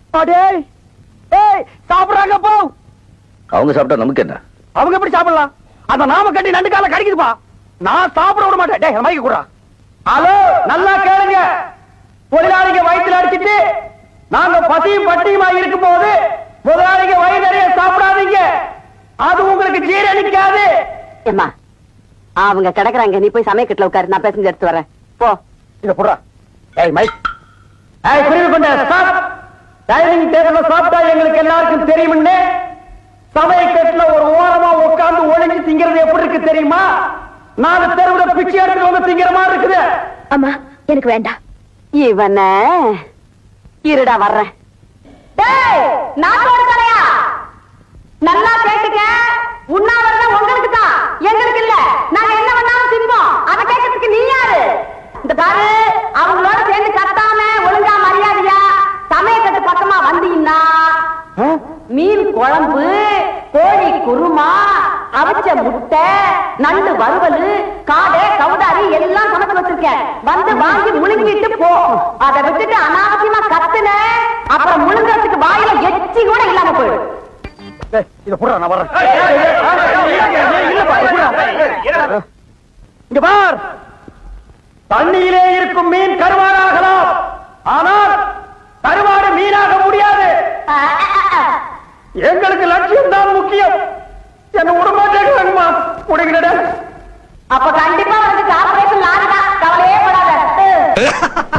அடே ஏய் சாப்பிடுறாங்க போ அவங்க சாப்பிட்டா நமக்கு என்ன அவங்க எப்படி சாப்பிடலாம் அந்த நாம கட்டி நண்டு கால கடிக்குதுப்பா நான் சாப்பிட விட மாட்டேன் டேய் மைக்க கூடா ஹலோ நல்லா கேளுங்க தொழிலாளிங்க வயித்துல அடிச்சிட்டு நாங்க பசியும் பட்டியுமா இருக்கும் போது முதலாளிங்க வயிறு நிறைய சாப்பிடாதீங்க அது உங்களுக்கு ஜீரணிக்காது ஏம்மா அவங்க கிடக்குறாங்க நீ போய் சமயக்கட்டுல உட்காரு நான் பேசஞ்சு எடுத்து வரேன் போ இத போடுறா ஏய் மைக் ஏய் புரியுது கொண்ட ஸ்டாப் டைனிங் டேபிள்ல சாப்பிட்டா எங்களுக்கு எல்லாருக்கும் தெரியும்னு சமயக்கட்டுல ஒரு ஓரமா உட்கார்ந்து ஒளிஞ்சு திங்கிறது எப்படி இருக்கு தெரியுமா நாலு தெருவுல பிச்சை எடுத்து வந்து திங்கிற மாதிரி இருக்குது அம்மா எனக்கு வேண்டாம் இவன இருடா வர்றேன் டேய் நாட்டோட தலையா நல்லா கேட்டுக்க உண்ணாவிரதம் உங்களுக்கு தான் எங்களுக்கு இல்ல நாங்க என்ன பண்ணாலும் திம்போம் அத கேட்கறதுக்கு நீ யாரு இந்த பாரு அவங்களோட சேர்ந்து கத்தாம ஒழுங்கா மரியாதையா சமயக்கட்டு பக்கமா வந்தீங்கன்னா மீன் குழம்பு கோழி குருமா அவிச்ச முட்டை நண்டு வறுவல் காடை கவுதாரி எல்லாம் சமைச்சு வச்சிருக்கேன் வந்து வாங்கி முழுங்கிட்டு போ அதை விட்டுட்டு அனாவசியமா கத்துன அப்புறம் முழுங்கறதுக்கு வாயில எச்சி கூட இல்லாம போயிடும் ஏய், இத போடுறா நான் வர்றேன் இல்லப்பா, இத போடுறா. இங்க பார் தண்ணியிலே இருக்கும் மீன் கருவாடாகலாம் ஆனால் கருவாடு மீனாக முடியாது எங்களுக்கு லட்சியம் தான் முக்கியம் என்ன விடமாட்டேங்கிறாங்கம்மா முடிக்கிறேன் அப்ப கண்டிப்பா வந்து ஆபரேஷன் நானுதான் கவலையே படாத